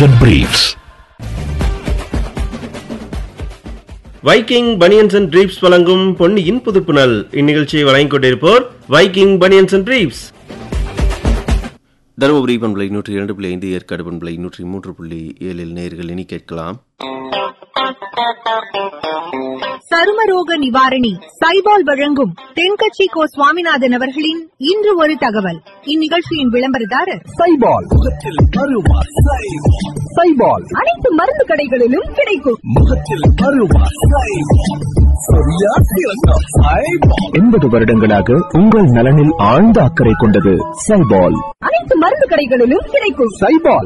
and Briefs. Viking banians and briefs வழங்கும் பொன்னியின் புதுப்புணல் இந்நிகழ்ச்சியை வழங்கிக் கொண்டிருப்போர் Viking banians and briefs Dharmapuri பண்பலை நூற்றி இரண்டு புள்ளி ஐந்து ஏற்காடு பண்பலை நூற்றி மூன்று புள்ளி ஏழில் நேர்கள் இனி கேட்கலாம் சருமரோக நிவாரணி சைபால் வழங்கும் தென்கட்சி கோ சுவாமிநாதன் அவர்களின் இன்று ஒரு தகவல் இந்நிகழ்ச்சியின் விளம்பரதாரர் சைபால் அருவா சைபால் அனைத்து மருந்து கடைகளிலும் கிடைக்கும் முகத்தில் அருவா சரியா சிறந்தம் சைபால் எண்பது வருடங்களாக உங்கள் நலனில் ஆழ்ந்த அக்கறை கொண்டது சைபால் அனைத்து மருந்து கடைகளிலும் கிடைக்கும் சைபால்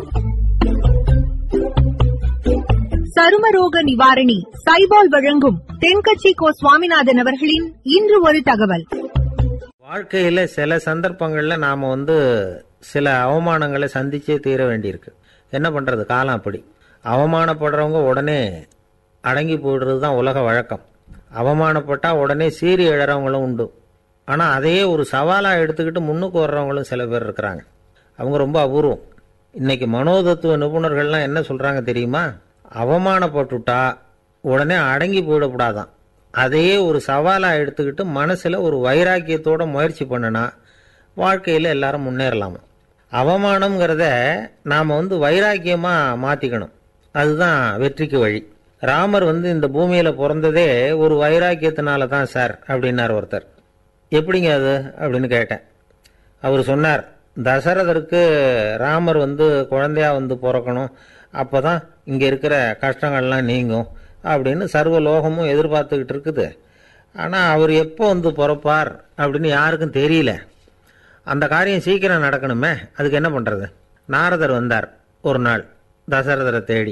சருமரோக நிவாரணி சைபால் வழங்கும் தென்கட்சி கோ சுவாமிநாதன் அவர்களின் இன்று ஒரு தகவல் வாழ்க்கையில் சில சந்தர்ப்பங்களில் நாம் வந்து சில அவமானங்களை சந்திச்சே தீர வேண்டியிருக்கு என்ன பண்ணுறது காலம் அப்படி அவமானப்படுறவங்க உடனே அடங்கி போயிடுறது தான் உலக வழக்கம் அவமானப்பட்டால் உடனே சீறி எழறவங்களும் உண்டு ஆனால் அதையே ஒரு சவாலாக எடுத்துக்கிட்டு முன்னுக்கு வர்றவங்களும் சில பேர் இருக்கிறாங்க அவங்க ரொம்ப அபூர்வம் இன்னைக்கு மனோதத்துவ நிபுணர்கள்லாம் என்ன சொல்கிறாங்க தெரியுமா அவமானப்பட்டுட்டா உடனே அடங்கி போயிடக்கூடாதான் அதையே ஒரு சவாலாக எடுத்துக்கிட்டு மனசில் ஒரு வைராக்கியத்தோட முயற்சி பண்ணுனா வாழ்க்கையில் எல்லாரும் முன்னேறலாமா அவமானம்ங்கிறத நாம் வந்து வைராக்கியமாக மாற்றிக்கணும் அதுதான் வெற்றிக்கு வழி ராமர் வந்து இந்த பூமியில் பிறந்ததே ஒரு வைராக்கியத்தினால தான் சார் அப்படின்னார் ஒருத்தர் எப்படிங்க அது அப்படின்னு கேட்டேன் அவர் சொன்னார் தசரதருக்கு ராமர் வந்து குழந்தையா வந்து பிறக்கணும் அப்போ தான் இங்கே இருக்கிற கஷ்டங்கள்லாம் நீங்கும் அப்படின்னு சர்வ லோகமும் எதிர்பார்த்துக்கிட்டு இருக்குது ஆனால் அவர் எப்போ வந்து பிறப்பார் அப்படின்னு யாருக்கும் தெரியல அந்த காரியம் சீக்கிரம் நடக்கணுமே அதுக்கு என்ன பண்ணுறது நாரதர் வந்தார் ஒரு நாள் தசரதரை தேடி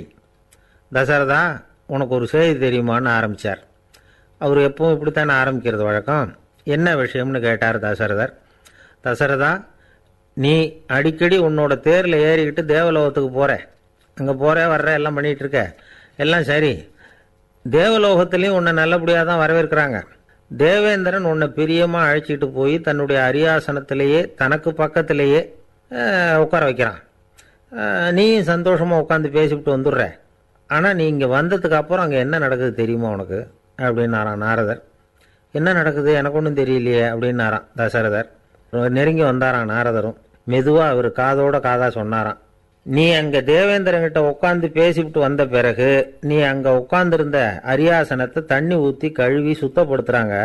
தசரதா உனக்கு ஒரு செய்தி தெரியுமான்னு ஆரம்பித்தார் அவர் எப்பவும் இப்படித்தானே ஆரம்பிக்கிறது வழக்கம் என்ன விஷயம்னு கேட்டார் தசரதர் தசரதா நீ அடிக்கடி உன்னோட தேரில் ஏறிக்கிட்டு தேவலோகத்துக்கு போற அங்கே போற வர்ற எல்லாம் பண்ணிட்டு இருக்க எல்லாம் சரி தேவலோகத்திலையும் உன்னை நல்லபடியாக தான் வரவேற்கிறாங்க தேவேந்திரன் உன்னை பிரியமாக அழைச்சிட்டு போய் தன்னுடைய அரியாசனத்திலேயே தனக்கு பக்கத்திலேயே அஹ், உட்கார வைக்கிறான் அஹ், நீயும் சந்தோஷமாக உட்காந்து பேசிவிட்டு வந்துடுற ஆனால் நீ இங்கே வந்ததுக்கு அப்புறம் அங்கே என்ன நடக்குது தெரியுமா உனக்கு அப்படின்னாராம் நாரதர் என்ன நடக்குது எனக்கு ஒன்றும் தெரியலையே அப்படின்னாராம் தசரதர் நெருங்கி வந்தாராம் நாரதரும் மெதுவாக அவர் காதோட காதா சொன்னாராம் நீ அங்க தேவேந்திரங்கிட்ட உட்காந்து பேசிவிட்டு வந்த பிறகு நீ அங்க உட்கார்ந்திருந்த அரியாசனத்தை தண்ணி ஊத்தி கழுவி சுத்தப்படுத்துறாங்க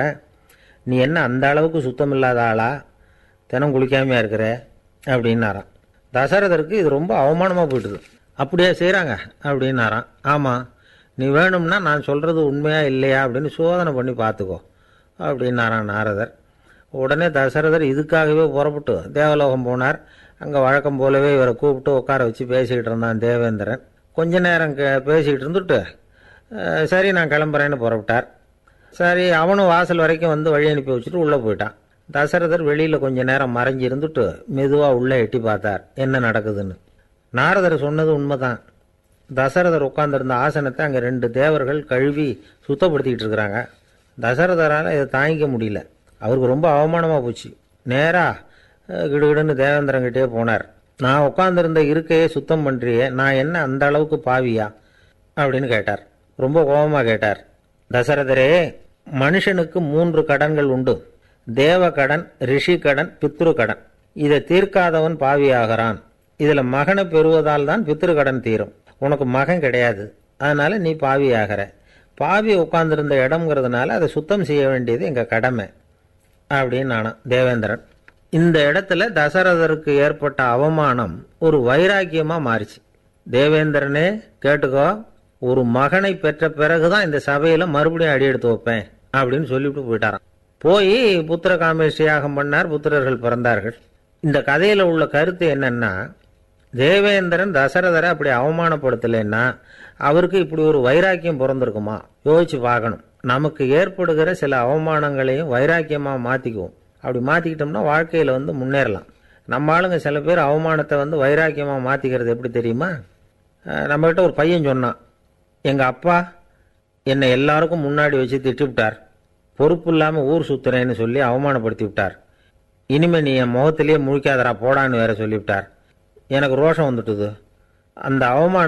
நீ என்ன அந்த அளவுக்கு சுத்தம் இல்லாத ஆளா தினம் குளிக்காமையா இருக்கிற அப்படின்னாராம் தசரதருக்கு இது ரொம்ப அவமானமா போயிட்டுது அப்படியே செய்றாங்க அப்படின்னாராம் ஆமா நீ வேணும்னா நான் சொல்றது உண்மையா இல்லையா அப்படின்னு சோதனை பண்ணி பார்த்துக்கோ அப்படின்னாராம் நாரதர் உடனே தசரதர் இதுக்காகவே புறப்பட்டு தேவலோகம் போனார் அங்கே வழக்கம் போலவே இவரை கூப்பிட்டு உட்கார வச்சு பேசிக்கிட்டு இருந்தான் தேவேந்திரன் கொஞ்ச நேரம் கே- பேசிக்கிட்டு இருந்துட்டு "அஹ், சரி நான் கிளம்புறேன்னு புறப்பட்டார் சரி அவனும் வாசல் வரைக்கும் வந்து வழி அனுப்பி வச்சுட்டு உள்ளே போயிட்டான் தசரதர் வெளியில் கொஞ்ச நேரம் மறைஞ்சு இருந்துட்டு மெதுவாக உள்ளே எட்டி பார்த்தார் என்ன நடக்குதுன்னு நாரதர் சொன்னது உண்மைதான் தசரதர் உட்கார்ந்திருந்த ஆசனத்தை அங்கே ரெண்டு தேவர்கள் கழுவி சுத்தப்படுத்திக்கிட்டு இருக்கிறாங்க தசரதரால் இதை தாங்கிக்க முடியல அவருக்கு ரொம்ப அவமானமாக போச்சு நேராக கிடுகிடுன்னு தேவேந்திரங்கிட்டே போனார் நான் உட்காந்துருந்த இருக்கையே சுத்தம் பண்ணுறியே நான் என்ன அந்த அளவுக்கு பாவியா அப்படின்னு கேட்டார் ரொம்ப கோபமாக கேட்டார் தசரதரே மனுஷனுக்கு மூன்று கடன்கள் உண்டு தேவ கடன் ரிஷி கடன் பித்ரு கடன் இதை தீர்க்காதவன் பாவியாகிறான் இதுல மகனை பெறுவதால் தான் பித்ரு கடன் தீரும் உனக்கு மகன் கிடையாது அதனால நீ பாவியாகிற பாவி உட்கார்ந்திருந்த இடம்ங்கிறதுனால அதை சுத்தம் செய்ய வேண்டியது எங்க கடமை அப்படின்னு நானாம் தேவேந்திரன் இந்த இடத்துல தசரதருக்கு ஏற்பட்ட அவமானம் ஒரு வைராக்கியமா மாறிச்சு தேவேந்திரனே கேட்டுக்கோ ஒரு மகனை பெற்ற பிறகுதான் இந்த சபையில மறுபடியும் அடி எடுத்து வைப்பேன் அப்படின்னு சொல்லிவிட்டு போயிட்டாராம் போய் புத்திர காமேஷ் யாகம் பண்ணார் புத்திரர்கள் பிறந்தார்கள் இந்த கதையில உள்ள கருத்து என்னன்னா தேவேந்திரன் தசரதரை அப்படி அவமானப்படுத்தலைன்னா அவருக்கு இப்படி ஒரு வைராக்கியம் பிறந்திருக்குமா யோசிச்சு பார்க்கணும் நமக்கு ஏற்படுகிற சில அவமானங்களையும் வைராக்கியமா மாத்திக்குவோம் அப்படி மாத்திக்கிட்டோம்னா வாழ்க்கையில வந்து முன்னேறலாம் நம்ம ஆளுங்க சில பேர் அவமானத்தை வந்து வைராக்கியமா மாத்திக்கிறது எப்படி தெரியுமா அஹ் நம்மகிட்ட ஒரு பையன் சொன்னான் எங்க அப்பா என்னை எல்லாருக்கும் முன்னாடி வச்சு திட்டிவிட்டார் பொறுப்பு இல்லாம ஊர் சுத்துறேன்னு சொல்லி அவமானப்படுத்தி விட்டார் இனிமே நீ என் முகத்திலேயே முழிக்காதடா போடான்னு வேற சொல்லிவிட்டார் எனக்கு ரோஷம் வந்துட்டுது அந்த அவமானம்